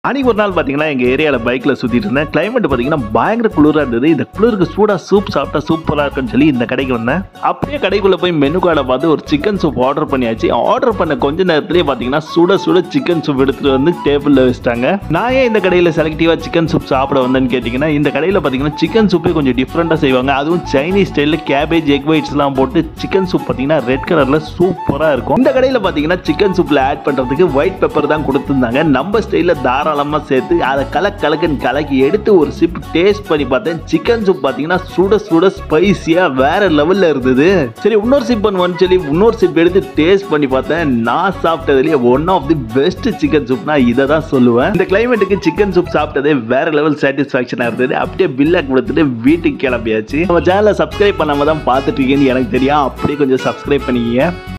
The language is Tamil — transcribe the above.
அன்னைக்கு ஒரு நாள் பார்த்தீங்கன்னா எங்கள் ஏரியாவில் பைக்கில் சுற்றிட்டு இருந்தேன் கிளைமேட் பார்த்தீங்கன்னா பயங்கர குளிராக இருந்தது இந்த குளிருக்கு சூடாக சூப் சாப்பிட்டா சூப்பராக இருக்குன்னு சொல்லி இந்த கடைக்கு வந்தேன் அப்படியே கடைக்குள்ளே போய் மெனு கார்டை பார்த்து ஒரு சிக்கன் சூப் ஆர்டர் பண்ணியாச்சு ஆர்டர் பண்ண கொஞ்ச நேரத்திலேயே பார்த்தீங்கன்னா சுட சுட சிக்கன் சூப் எடுத்துகிட்டு வந்து டேபிளில் வச்சுட்டாங்க நான் ஏன் இந்த கடையில் செலக்டிவாக சிக்கன் சூப் சாப்பிட வந்தேன்னு கேட்டிங்கன்னா இந்த கடையில் பார்த்தீங்கன்னா சிக்கன் சூப்பே கொஞ்சம் டிஃப்ரெண்ட்டாக செய்வாங்க அதுவும் சைனீஸ் ஸ்டைலில் கேபேஜ் எக் ஒயிட்ஸ்லாம் போட்டு சிக்கன் சூப் பார்த்தீங்கன்னா ரெட் கலரில் சூப்பராக இருக்கும் இந்த கடையில் பார்த்தீங்கன்னா சிக்கன் சூப்பில் ஆட் பண்ணுறதுக்கு ஒயிட் பெப்பர் தான் கொடுத்துருந்தாங்க நம்ம ஸ்டைலில் தாராளமாக சேர்த்து அதை கலக் கலக்குன்னு கலக்கி எடுத்து ஒரு சிப் டேஸ்ட் பண்ணி பார்த்தேன் சிக்கன் சூப் பார்த்தீங்கன்னா சுட சுட ஸ்பைசியாக வேற லெவலில் இருந்தது சரி இன்னொரு சிப் பண்ணுவோன்னு சொல்லி இன்னொரு சிப் எடுத்து டேஸ்ட் பண்ணி பார்த்தேன் நான் சாப்பிட்டதுலேயே one of the best chicken சூப்னா இதை தான் சொல்லுவேன் இந்த கிளைமேட்டுக்கு சிக்கன் சூப் சாப்பிட்டதே வேற லெவல் சாட்டிஸ்ஃபேக்ஷனாக இருந்தது அப்படியே பில்லை கொடுத்துட்டு வீட்டுக்கு கிளம்பியாச்சு நம்ம சேனலை சப்ஸ்கிரைப் பண்ணாம தான் பார்த்துட்டு இருக்கீங்கன்னு எனக்கு தெரியும் அப்படியே கொஞ்சம் சப்ஸ்கிரைப் பண்ணிக்கங்க